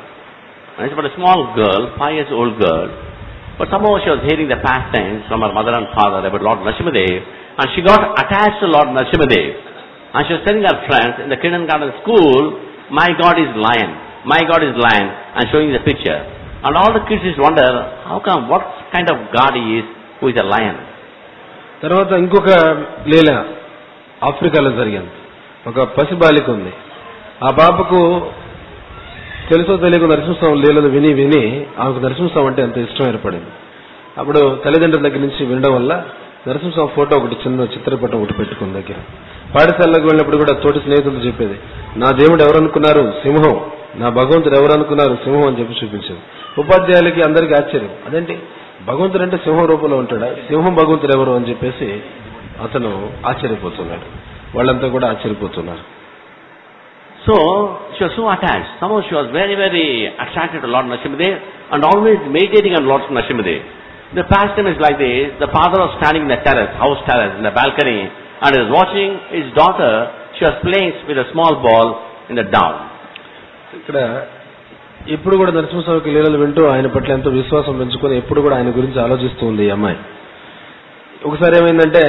It's about a small girl, five years old girl. But somehow she was hearing the pastimes from her mother and father about Lord Nrsimhadev. And she got attached to Lord Nrsimhadev. And she was telling her friends in the kindergarten school, my God is lion, my God is lion, and showing the picture. And all the kids just wonder, how come, what kind of God he is, who is a lion? తర్వాత ఇంకొక లీల ఆఫ్రికాలో జరిగింది ఒక పసి బాలిక ఉంది ఆ పాపకు తెలుసో తెలియక నరసింహస్వామి లీలలు విని విని ఆమెకు నరసింహస్వామి అంటే ఎంత ఇష్టం ఏర్పడింది అప్పుడు తల్లిదండ్రుల దగ్గర నుంచి వినడం వల్ల నరసింహస్వామి ఫోటో ఒకటి చిన్న చిత్రపటం ఒకటి పెట్టుకుంది దగ్గర పాఠశాలకు వెళ్ళినప్పుడు కూడా తోటి స్నేహితులు చెప్పేది నా దేవుడు ఎవరనుకున్నారు సింహం నా భగవంతుడు ఎవరనుకున్నారు సింహం అని చెప్పి చూపించింది ఉపాధ్యాయులకి అందరికీ ఆశ్చర్యం అదేంటి భగవంతుడు అంటే సింహం రూపంలో ఉంటాడా సింహం భగవంతుడు ఎవరు అని చెప్పేసి అతను ఆశ్చర్యపోతున్నాడు వాళ్ళంతా కూడా ఆశ్చర్యపోతున్నారు So, she was so attached. Somehow she was very, very attracted to Lord Nrsimhadev and always meditating on Lord Nrsimhadev. The pastime is like this. The father was standing in the terrace, house terrace, in the balcony and he was watching his daughter. She was playing with a small ball in the down. ఇక్కడ ఇప్పుడు కూడా నరసింహస్వామికి లీలలు వింటూ ఆయన పట్ల ఎంతో విశ్వాసం పెంచుకొని ఎప్పుడు కూడా ఆయన గురించి ఆలోచిస్తూ ఉంది ఈ అమ్మాయి ఒకసారి ఏమైందంటే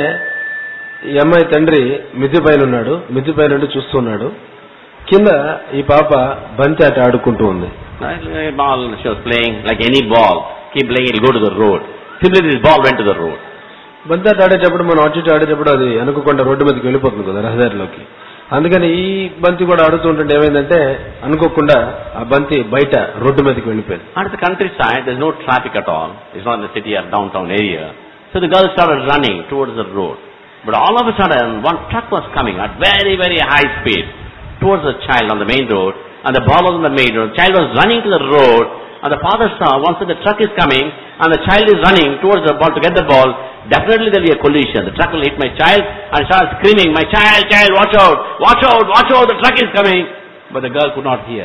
ఈ అమ్మాయి తండ్రి మిద్ది పైన ఉన్నాడు మిద్ది పైన నుండి చూస్తున్నాడు కింద ఈ పాప బంతి ఆట ఆడుకుంటూ ఉంది Right? Like a ball she was playing like any ball. Keep playing, it'll go to the road. Similarly, this ball went to the road. బంతి ఆట ఆడేటప్పుడు మనం అటు ఇటు ఆడేటప్పుడు అది అనుకోకుండా రోడ్డు మీదకి వెళ్ళిపోతుంది కదా రహదారిలోకి అందుకని ఈ బంతి కూడా ఆడుతూ ఉంటుంటే ఏమైందంటే అనుకోకుండా ఆ బంతి బయట రోడ్డు మీదకి వెళ్ళిపోయింది And at the countryside, there's no traffic at all. It's not in the city or downtown area. So the girl started running towards the road. But all of a sudden, one truck was coming at very, very high speed towards the child on the main road. And the ball was on the main road. child was running to the road. And the father saw, once the truck is coming, and the child is running towards the ball to get the ball, definitely there will be a collision. The truck will hit my child, and started screaming, my child, child, watch out, watch out, watch out, the truck is coming. But the girl could not hear.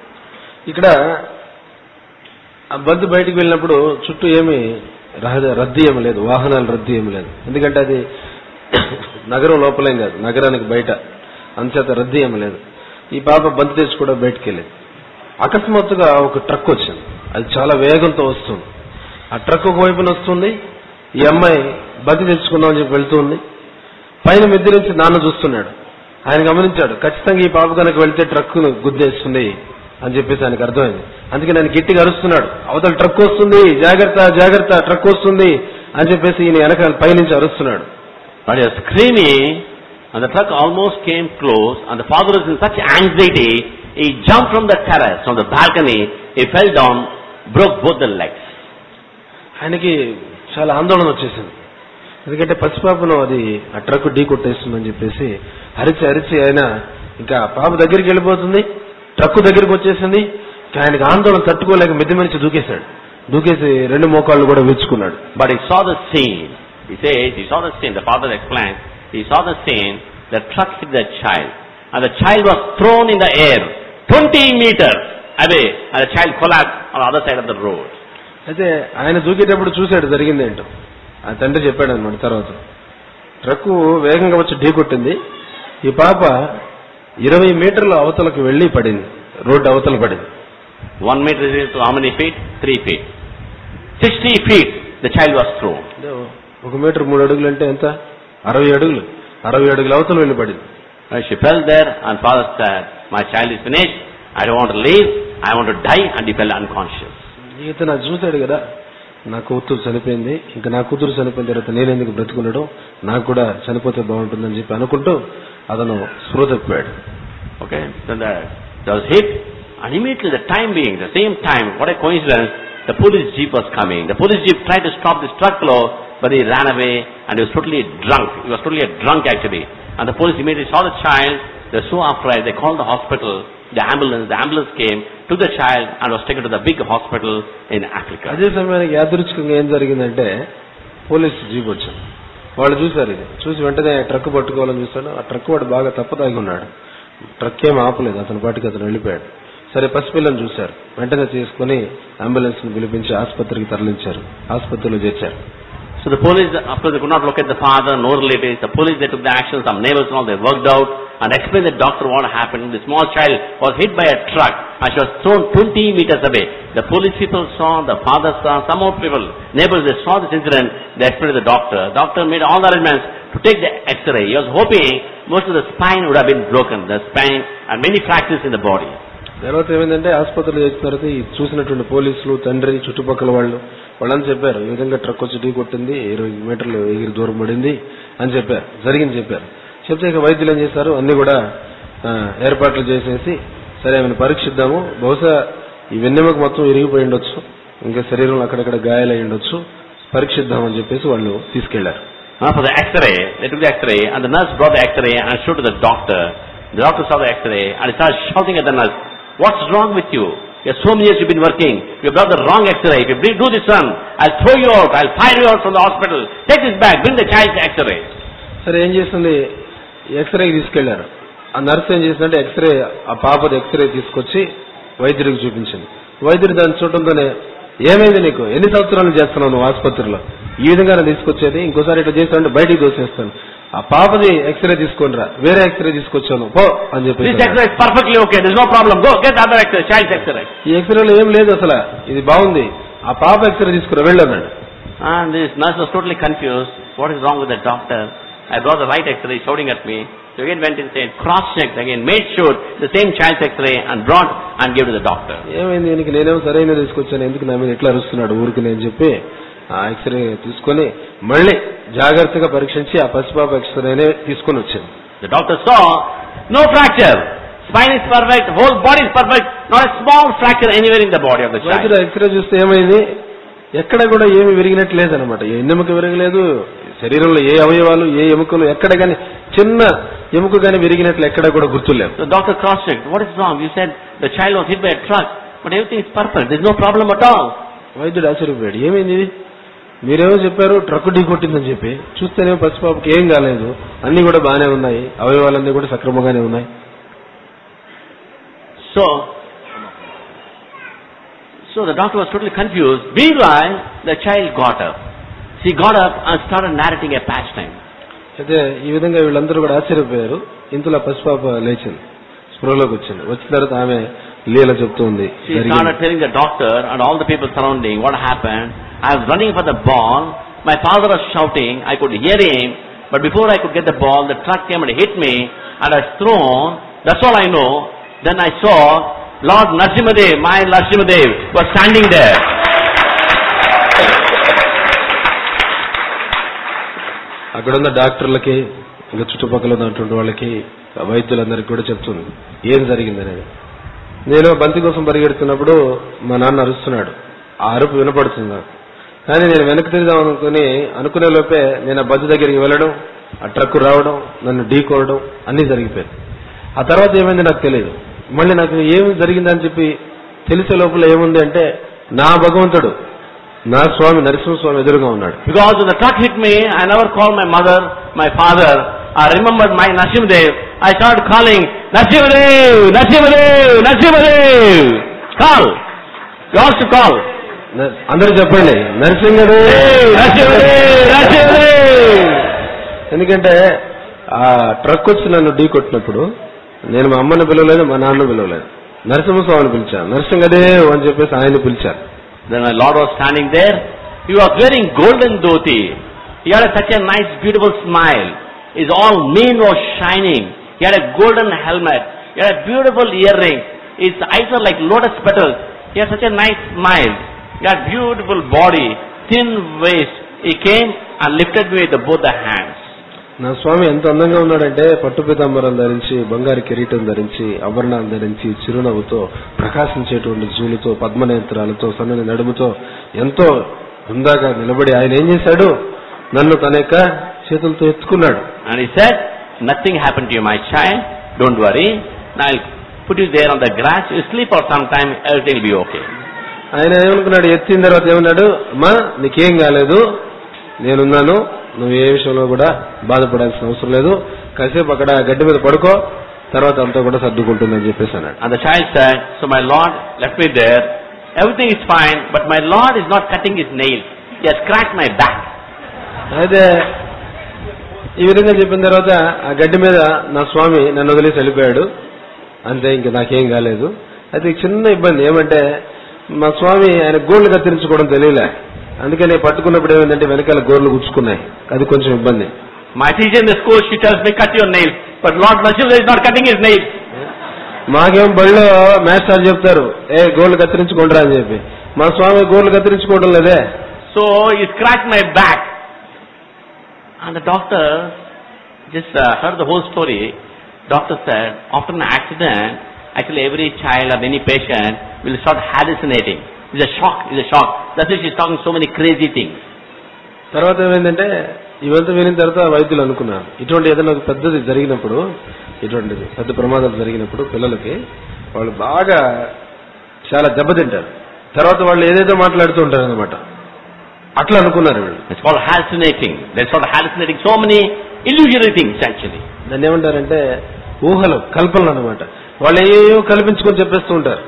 ఇక్కడ ఆ బంతి బయటికి వెళ్ళినప్పుడు చుట్టూ ఏమి రహద- రద్దీ ఏమి లేదు వాహనాలు రద్దీ ఏమి లేదు ఎందుకంటే అది నగరం లోపలేం కాదు నగరానికి బయట అంచేత రద్దీ ఏమి లేదు ఈ పాప బంతి తెచ్చి కూడా బయటికి వెళ్ళేది అకస్మాత్తుగా ఒక ట్రక్ వచ్చింది అది చాలా వేగంతో వస్తుంది ఆ ట్రక్ ఒక వైపున వస్తుంది ఈ అమ్మాయి బంతి తెచ్చుకుందామని చెప్పి వెళ్తుంది పైన మిద్ది నుంచి నాన్న చూస్తున్నాడు ఆయన గమనించాడు ఖచ్చితంగా ఈ పాప కనుక వెళ్తే ట్రక్కును గుద్దేస్తుంది అని చెప్పేసి ఆయనకు అర్థమైంది అందుకే నేను గట్టిగా అరుస్తున్నాడు అవతల ట్రక్ వస్తుంది జాగ్రత్త జాగ్రత్త ట్రక్ వస్తుంది అని చెప్పేసి ఈయన వెనక పైనుంచి అరుస్తున్నాడు But he was screaming, and the truck almost came close, and the father was in such anxiety, he jumped from the terrace, from the balcony, he fell down, broke both the legs. ఆయనకి చాలా ఆందోళన వచ్చేసింది ఎందుకంటే పసిపాపను అది ఆ truck ఢీ కొట్టేస్తుందని చెప్పేసి అరిచి అరిచి ఆయన ఇంకా పాప దగ్గరికి వెళ్ళిపోతుంది ట్రక్ దగ్గరికి వచ్చేసింది ఇంకా ఆయనకి ఆందోళన తట్టుకోలేక మిద్ది మనిషి దూకేశాడు దూకేసి రెండు మోకాళ్ళు కూడా విచ్చుకున్నాడు But he saw the scene. He says, he saw the scene, the father explains, he saw the scene, the truck hit the child, and the child was thrown in the air, 20 meters away, and the child collapsed on the other side of the road. అయితే ఆయన దూకేటప్పుడు చూశాడు జరిగింది ఏంటో ఆ తండ్రి చెప్పాడు అనమాట తర్వాత ట్రక్కు వేగంగా వచ్చి ఢీ కొట్టింది ఈ పాప ఇరవై మీటర్ల అవతలకు వెళ్లి పడింది రోడ్డు అవతల పడింది One meter is equal to how many feet? Three feet. 60 feet, the child was thrown. అంటే ఒక మీటర్ మూడు అడుగులు అంటే ఎంత అరవై అడుగులు అరవై అడుగుల అవతల వెళ్ళి పడింది And she fell there and father said, my child is finished, I don't want to live, I want to die and he fell unconscious. ఇతను అది చూశాడు కదా నా కూతురు చనిపోయింది ఇంకా నా కూతురు చనిపోయిన తర్వాత నేనెందుకు బ్రతుకుండడం నాకు కూడా చనిపోతే బాగుంటుందని చెప్పి అనుకుంటూ అతను స్పృహ తప్పాడు Okay, then the, there was hit and immediately the time being, the same time, what a coincidence, the police jeep was coming. The police jeep tried to stop this truck flow, but he ran away and he was totally drunk. He was totally a drunk actually. And the police immediately saw the child, they were so afraid, they called the hospital, the ambulance, the ambulance came, took the child and was taken to the big hospital in Africa. అదే సమయానికి యాదృచ్ఛికంగా ఏం జరిగిందంటే police jeep వచ్చింది వాళ్ళు చూశారు ఇది చూసి వెంటనే ట్రక్ పట్టుకోవాలని చూస్తాడు ఆ ట్రక్ వాడు బాగా తప్పదాగి ఉన్నాడు ట్రక్ ఏం ఆపలేదు అతని పాటికి అతను వెళ్ళిపోయాడు సరే పసిపిల్లని చూశారు వెంటనే తీసుకుని అంబులెన్స్ ని పిలిపించి ఆసుపత్రికి తరలించారు ఆసుపత్రిలో చేర్చారు So the police, of course, they could not locate the father, no relatives. The police, they took the action, some neighbors and all, they worked out and explained to the doctor what happened. The small child was hit by a truck and she was thrown 20 meters away. The police people saw, the father saw, some more people, neighbors, they saw this incident, they explained to the doctor. Doctor made all the arrangements to take the x-ray. He was hoping most of the spine would have been broken, the spine and many fractures in the body. తర్వాత ఏమైందంటే ఆసుపత్రిలో చేసిన తర్వాత ఈ చూసినటువంటి పోలీసులు తండ్రి చుట్టుపక్కల వాళ్ళు వాళ్ళని చెప్పారు ఈ విధంగా ట్రక్ వచ్చి ఢీ కొట్టింది ఇరవై మీటర్లు ఎగిరి దూరం పడింది అని చెప్పారు జరిగింది చెప్పారు చెప్తే ఇక వైద్యులు ఏం చేశారు అన్ని కూడా ఆ, ఏర్పాట్లు చేసేసి సరే ఆమెను పరీక్షిద్దాము బహుశా ఈ వెన్నెముక మొత్తం ఇరిగిపోయి ఉండొచ్చు ఇంకా శరీరంలో అక్కడక్కడ గాయాలై ఉండొచ్చు పరీక్షిద్దామని చెప్పేసి వాళ్ళు తీసుకెళ్లారు Uh, for the x-ray, they took the x-ray and the nurse brought the x-ray and showed to the doctor. The doctor saw the x-ray and he started shouting at the nurse, what's wrong with you? You have so many years you've been working. You brought the wrong x-ray. If you do this one, I'll throw you out. I'll fire you out from the hospital. Take this back. Bring the child's x-ray. సరే ఏం చేస్తుంది ఎక్స్రేకి తీసుకెళ్లారు ఆ nurse ఏం చేసిందంటే x ray ఆ పాపది x ray తీసుకొచ్చి వైద్యుడికి చూపించింది వైద్యుడు దాన్ని చూడటంతోనే ఏమైంది నీకు ఎన్ని సంవత్సరాలు చేస్తున్నావు నువ్వు ఆసుపత్రిలో ఈ విధంగా నేను తీసుకొచ్చేది ఇంకోసారి ఇట్లా చేస్తానంటే బయటికి దోసేస్తాను ఆ పాపది ఎక్స్రే తీసుకొనిరా వేరే ఎక్స్రే తీసుకొచ్చాను పో అని This చెప్పి x-ray is perfectly okay. There's no problem. Go get the other x-ray, child's x-ray. ఈ ఎక్స్రేలో ఏం లేదు అసలు ఇది బాగుంది ఆ పాప ఎక్స్రే తీసుకురా వెళ్ళన్నాడు And this nurse was totally confused. What is wrong with the doctor? I brought the right x-ray shouting at me. So again went inside, cross-checked again, made sure the same child's x-ray and brought and gave to the doctor. ఏమైంది దీనికి నేనేమో సరైన తీసుకొచ్చాను ఎందుకు నా మీద ఇట్లా అరుస్తున్నాడు ఊరికి నేను చెప్పి ఆ ఎక్స్రే తీసుకొని మళ్ళీ జాగ్రత్తగా పరీక్షించి ఆ పసిపాప ఎక్స్రేనే తీసుకొని వచ్చింది The doctor saw no fracture. Spine is perfect, whole body is perfect, not a small fracture anywhere in the body of the child. వైద్యుడు ఎక్స్రే చూస్తే ఏమైంది ఎక్కడ కూడా ఏమి విరిగినట్టు లేదనమాట ఏ ఎన్నెముక విరగలేదు శరీరంలో ఏ అవయవాలు ఏ ఎముకలు ఎక్కడ కానీ చిన్న ఎముక కానీ విరిగినట్లు ఎక్కడ కూడా గుర్తులేవు The doctor cross-checked. What is wrong? You said the child was hit by a truck, but everything is perfect. There's no problem at all. వైద్యుడు ఆశ్చర్యపోయాడు ఏమైంది ఇది మీరేమో చెప్పారు ట్రక్ ఢీ కొట్టిందని చెప్పి చూస్తేనేమో పసిపాపకి ఏం కాలేదు అన్ని కూడా బాగానే ఉన్నాయి అవయవాలన్నీ కూడా సక్రమంగానే ఉన్నాయి So, so the doctor was totally confused. Meanwhile, the child got up. She got up and started narrating a pastime. అయితే ఈ విధంగా వీళ్ళందరూ కూడా ఆశ్చర్యపోయారు ఇంతలో పసిపాప లేచింది స్పృహలోకి వచ్చింది వచ్చిన తర్వాత ఆమె లీల చెప్తూ ఉంది She జరిగింది. started telling the doctor and all the people surrounding what happened. I was running for the ball. My father was shouting. I could hear him. But before I could get the ball, the truck came and hit me and I was thrown. That's all I know. Then I saw Lord Narsimadev, my Narsimadev, was standing there. అక్కడున్న డాక్టర్లకి ఇంకా చుట్టుపక్కల ఉన్నటువంటి వాళ్ళకి వైద్యులందరికీ కూడా చెప్తుంది ఏం జరిగింది అనేది నేను బంతి కోసం పరిగెడుతున్నప్పుడు మా నాన్న అరుస్తున్నాడు ఆ అరుపు వినపడుతుంది నాకు కానీ నేను వెనక్కి తిరిదాం అనుకుని అనుకునే లోపే నేను ఆ బంతి దగ్గరికి వెళ్ళడం ఆ ట్రక్ రావడం నన్ను ఢీ కొనడం అన్నీ జరిగిపోయాయి ఆ తర్వాత ఏమైంది నాకు తెలియదు మళ్ళీ నాకు ఏం జరిగిందని చెప్పి తెలిసే లోపల ఏముంది అంటే నా భగవంతుడు నా స్వామి నరసింహస్వామి ఎదురుగా ఉన్నాడు Because when the truck hit me, I never called my mother, my father. I remembered my Narsimhadev. I started calling, Narsimhadev, Narsimhadev, Narsimhadev. Call. You also call. న- అందరూ చెప్పండి నరసింహుడు Hey, Narsimhadev, Narsimhadev. ఎందుకంటే ఆ ట్రక్ వచ్చి నన్ను ఢీ కొట్టినప్పుడు నేను మా అమ్మని పిలవలేదు మా నాన్న పిలవలేదు నరసింహస్వామిని పిలిచాను నరసింహదేవ్ అని చెప్పేసి ఆయన పిలిచారు Then my Lord was standing there. He was wearing golden dhoti. He had such a nice, beautiful smile. His all mane was shining. He had a golden helmet. He had a beautiful earring. His eyes were like lotus petals. He had such a nice smile. He had beautiful body, thin waist. He came and lifted me with both the hands. నా స్వామి ఎంత అందంగా ఉన్నాడంటే పట్టు పీతాంబరం ధరించి బంగారు కిరీటం ధరించి ఆభరణాలు ధరించి చిరునవ్వుతో ప్రకాశించేటువంటి జూలుతో పద్మనేత్రాలతో సన్నని నడుముతో ఎంతో హుందాగా నిలబడి ఆయన ఏం చేశాడు నన్ను తన యొక్క చేతులతో ఎత్తుకున్నాడు And he said, nothing happened to you, my child. Don't worry. Now I'll put you there on the grass. You sleep for some time. Everything will be okay. ఆయన ఏమనుకున్నాడు ఎత్తిన తర్వాత ఏమన్నాడు అమ్మా నీకేం కాలేదు నేనున్నాను నువ్వు ఏ విషయంలో కూడా బాధపడాల్సిన అవసరం లేదు కాసేపు అక్కడ గడ్డి మీద పడుకో తర్వాత అంతా కూడా సర్దుకుంటుందని చెప్పేసి అన్నాడు And the child said, So my Lord left me there. Everything is fine, but my Lord is not cutting his nails. He has cracked my back. అయితే ఈ విధంగా చెప్పిన తర్వాత ఆ గడ్డి మీద నా స్వామి నన్ను వదిలేసి వెళ్ళిపోయాడు అంతే ఇంక నాకేం కాలేదు అయితే ఈ చిన్న ఇబ్బంది ఏమంటే మా స్వామి ఆయన గోళ్లు కత్తిరించుకోవడం తెలియలే అందుకని పట్టుకున్నప్పుడు ఏమైందంటే వెనకాల గోర్లు గుచ్చుకున్నాయి అది కొంచెం ఇబ్బంది My teacher in the school, she tells me, cut your nails. But Lord Narasimha is not cutting his nails. మాకేం బడిలో మాస్టర్ చెప్తారు ఏ గోళ్లు కత్తిరించుకుంటారా అని చెప్పి మా స్వామి గోళ్లు కత్తిరించుకోవడం లేదే So he's cracked my back. And the doctor just uh, heard the whole story. Doctor said, after an accident, actually every child or any patient will start hallucinating. It's a shock, it's a shock. That's why she's talking so many crazy things. తర్వాత ఏమైందంటే ఇవంతా వినిన తర్వాత వైద్యులు అనుకున్నారు ఇటువంటి ఏదైనా ఒక పెద్దది జరిగినప్పుడు ఇటువంటిది పెద్ద ప్రమాదాలు జరిగినప్పుడు పిల్లలకి వాళ్ళు బాగా చాలా దెబ్బతింటారు తర్వాత వాళ్ళు ఏదేదో మాట్లాడుతూ ఉంటారు అనమాట అట్లా అనుకున్నారు వీళ్ళు It's called hallucinating. They start hallucinating so many illusory things actually. దాన్ని ఏమంటారంటే ఊహలు కల్పనలు అనమాట వాళ్ళు ఏయో కల్పించుకొని చెప్పేస్తూ ఉంటారు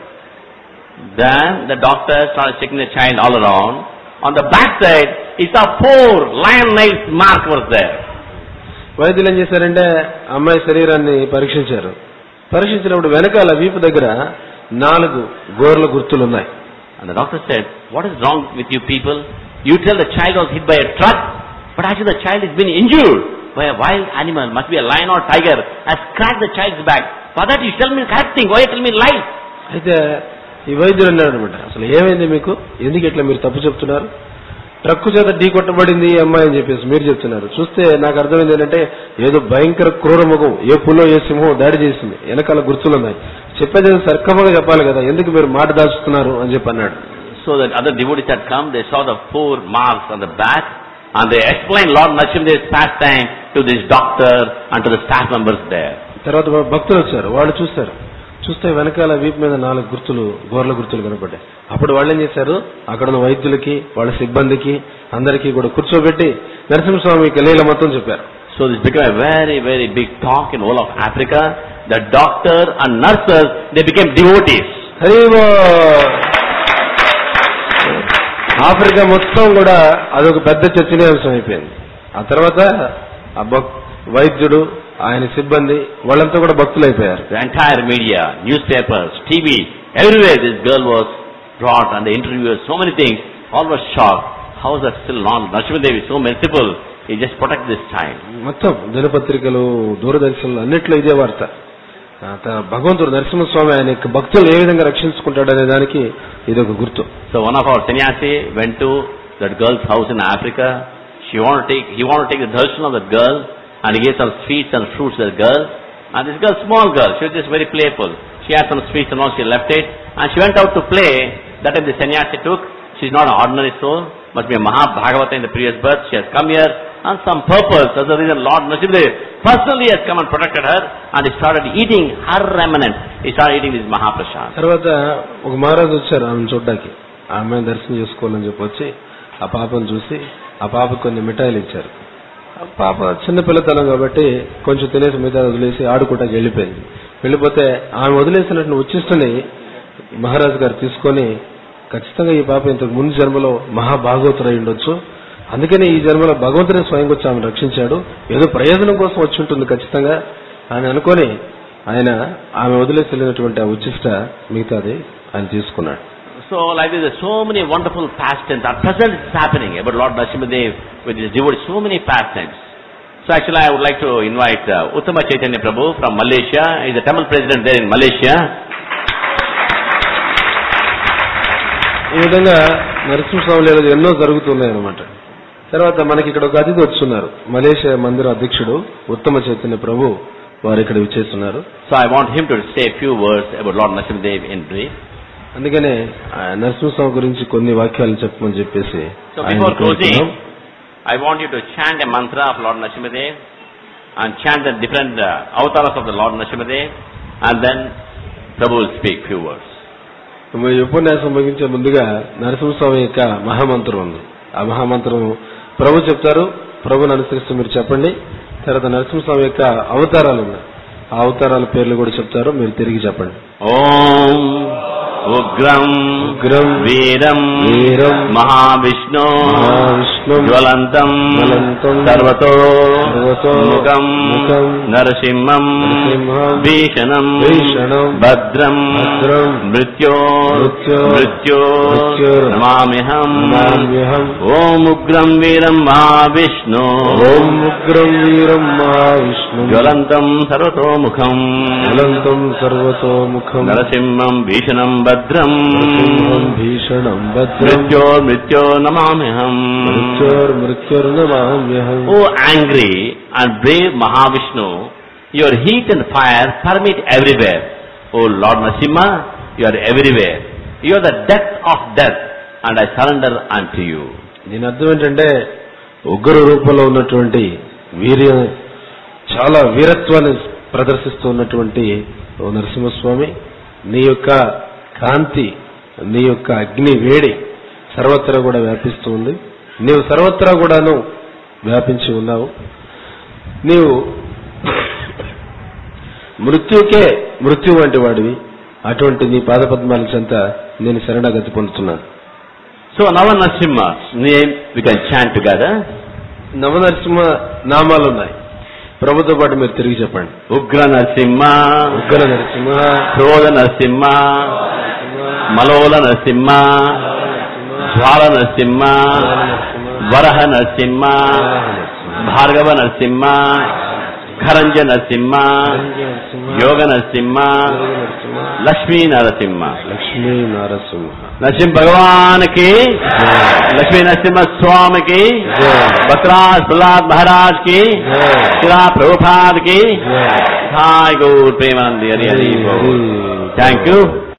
Then the doctor started checking the child all around. On the back side, he saw four lion nails mark was there. వైద్యులు ఏం చేశారంటే అమ్మాయి శరీరాన్ని పరీక్షించారు పరీక్షించినప్పుడు వెనకాల వీపు దగ్గర నాలుగు గోర్ల గుర్తులు ఉన్నాయి And the doctor said, what is wrong with you people? You tell the child was hit by a truck, but actually the child has been injured by a wild animal, must be a lion or tiger, has cracked the child's back. For that you tell me correct thing, why you tell me lies? అయితే ఈ వైద్యులు అన్నాడు అనమాట అసలు ఏమైంది మీకు ఎందుకు ఇట్లా మీరు తప్పు చెప్తున్నారు ట్రక్కు చేత ఢీ కొట్టబడింది ఈ అమ్మాయి అని చెప్పేసి మీరు చెప్తున్నారు చూస్తే నాకు అర్థమైంది ఏంటంటే ఏదో భయంకర క్రూర ముఖం ఏ పులో ఏ సింహం దాడి చేసింది వెనకాల గుర్తులు ఉన్నాయి చెప్పేది ఏదో సర్కమ్మగా చెప్పాలి కదా ఎందుకు మీరు మాట దాచుతున్నారు అని చెప్పి అన్నాడు So that other devotees had come, they saw the four marks on the back, and they explained Lord Narasimha's pastime to this doctor and to the staff members there. తర్వాత భక్తులు వచ్చారు వాళ్ళు చూస్తారు చూస్తే వెనకాల వీపు మీద నాలుగు గుర్తులు గోర్ల గుర్తులు కనపడ్డాయి అప్పుడు వాళ్ళు ఏం చేశారు అక్కడ ఉన్న వైద్యులకి వాళ్ళ సిబ్బందికి అందరికీ కూడా కూర్చోబెట్టి నరసింహస్వామికి లీల మొత్తం చెప్పారు So this became a very, very big talk in all of Africa. The doctor and nurses, they became devotees. హరివో ఆఫ్రికా మొత్తం కూడా అదొక పెద్ద చర్చనీయాంశం అయిపోయింది ఆ తర్వాత ఆ భక్ వైద్యుడు ఆయన సిబ్బంది వాళ్ళంతా కూడా భక్తులు అయిపోయారు The entire media, newspapers, TV, everywhere this girl was brought and the interviewers, so many things, all were shocked. How is that still not? Narasimhadevi is so merciful. He just protected this child. మొత్తం దినపత్రికలు దూరదర్శన్లు అన్నిట్లో ఇదే వార్త ఆ త- భగవంతుడు నరసింహస్వామి ఆయన యొక్క భక్తులు ఏ విధంగా రక్షించుకుంటాడు అనే దానికి ఇది ఒక గుర్తు So one of our sannyasi went to that girl's house in Africa. She wanted to take, he wanted to take the darshan of that girl and he gave some sweets and fruits to the girl. And this girl, small girl, she was just very playful. She had some sweets and all, she left it. And she went out to play. That time the sannyasi took. She's not an ordinary soul. Must be a Mahabhagavata in the previous birth. She has come here on some purpose. That's the reason Lord Narasimha personally has come and protected her. And he started eating her remnant. He started eating this Mahaprasad. తర్వాత ఒక మహారాజు వచ్చారు ఆమెను చూడ్డానికి ఆ అమ్మాయిని దర్శనం చేసుకోవాలని చెప్పి వచ్చి ఆ పాపను చూసి ఆ పాపకు కొన్ని మిఠాయిలు ఇచ్చారు ఆ పాప చిన్న పిల్లతనం కాబట్టి కొంచెం తినేసి మిగతా వదిలేసి ఆడుకోవటానికి వెళ్ళిపోయింది వెళ్ళిపోతే ఆమె వదిలేసినట్టు ఉచ్చిష్టని మహారాజు గారు తీసుకొని ఖచ్చితంగా ఈ పాప ఇంతకు ముందు జన్మలో మహాభాగవతుడై ఉండొచ్చు అందుకని ఈ జన్మలో భగవంతుని స్వయంగా వచ్చి ఆమెను రక్షించాడు ఏదో ప్రయోజనం కోసం వచ్చి ఉంటుంది ఖచ్చితంగా అని అనుకొని ఆయన ఆమె వదిలేసి వెళ్ళినటువంటి ఆ ఉచ్చిష్ట మిగతాది ఆయన తీసుకున్నాడు So like this, there's so many wonderful pastimes. At present it's happening about Lord Narasimhadev with his devotees, so many pastimes. So actually I would like to invite uh, Uttama Chaitanya Prabhu from Malaysia. He's the Tamil president there in Malaysia. ఈ విధంగా నరసింహస్వామి లీలలు ఎన్నో జరుగుతున్నాయి అనమాట తర్వాత మనకి ఇక్కడ ఒక అతిథి వచ్చున్నారు మలేషియా మందిర అధ్యక్షుడు ఉత్తమ చైతన్య ప్రభు వారు ఇక్కడ విచ్చేస్తున్నారు So I want him to say a few words about Lord Narasimhadev in brief. అందుకనే ఆ నరసింహస్వామి గురించి కొన్ని వాక్యాలు చెప్పమని చెప్పేసి So ఆయన before closing, కోరుతున్నాం. I want you to chant a mantra of Lord Narasimhadev and chant the different uh, avatars of the Lord Narasimhadev and then Prabhu will speak few words. ఈ ఉపన్యాసం ముగించే ముందుగా నరసింహస్వామి యొక్క మహామంత్రం ఉంది ఆ మహామంత్రం ప్రభు చెప్తారు ప్రభుని అనుసరిస్తూ మీరు చెప్పండి తర్వాత నరసింహస్వామి యొక్క అవతారాలు ఉన్నాయి ఆ అవతారాల పేర్లు కూడా చెప్తారు మీరు తిరిగి చెప్పండి ఓం ఉగ్రం ఉగ్రం వీరం వీరం మహావిష్ణు మహావిష్ణుం జ్వలంతం జ్వలంతం సర్వతో సర్వతో ముఖం ముఖం నరసింహం నరసింహం భీషణం భీషణం భద్రం భద్రం మృత్యో మృత్యో మృత్యో మృత్యోర్ నమామ్యహం నమామ్యహం ఓం ఉగ్రం వీరం మహావిష్ణు ఓం ఉగ్రం వీరం మహావిష్ణు జ్వలంతం సర్వతోముఖం జ్వలంతం సర్వతోముఖం నరసింహం భీషణం భద్రం నరసింహం భీషణం భద్రం మృత్యో మృత్యో నమామ్యహం మృత్యోర్మృత్యుర్నమామ్యహం O angry and brave Mahavishnu, your heat and fire permeate everywhere. O Lord Narasimha, you are everywhere. You are the death of death, and I surrender unto you. దీని అర్థం ఏంటంటే ఉగ్ర రూపంలో ఉన్నటువంటి వీర్య చాలా వీరత్వాన్ని ప్రదర్శిస్తూ ఉన్నటువంటి ఓ నరసింహస్వామి నీ యొక్క కాంతి నీ యొక్క అగ్ని వేడి సర్వత్రా కూడా వ్యాపిస్తూ ఉంది నీవు సర్వత్రా కూడాను వ్యాపించి ఉన్నావు నీవు మృత్యుకే మృత్యు వంటి వాడివి అటువంటి నీ పాదపద్మాల చెంత నేను శరణాగతి పొందుతున్నాను So Nava Narasimha's name we can chant together. నవనరసింహ నామాలు ఉన్నాయి ప్రభుతో పాటు మీరు తిరిగి చెప్పండి Ugra Narasimha, ఉగ్ర Narasimha Krodha Narasimha, Malola Narasimha, Jwala Narasimha, Varaha Narasimha, Bhargava Narasimha, Kharanja Narasimha, Yoga Narasimha, Lakshmi Narasimha. Lakshmi Narasimha Narasimha भगवान की लक्ष्मी नरसिम्हा स्वामी की बकराज प्रहलाद महाराज की शिला प्रभुपाद की हाय गौर प्रेमानंद हरि हरि थैंक यू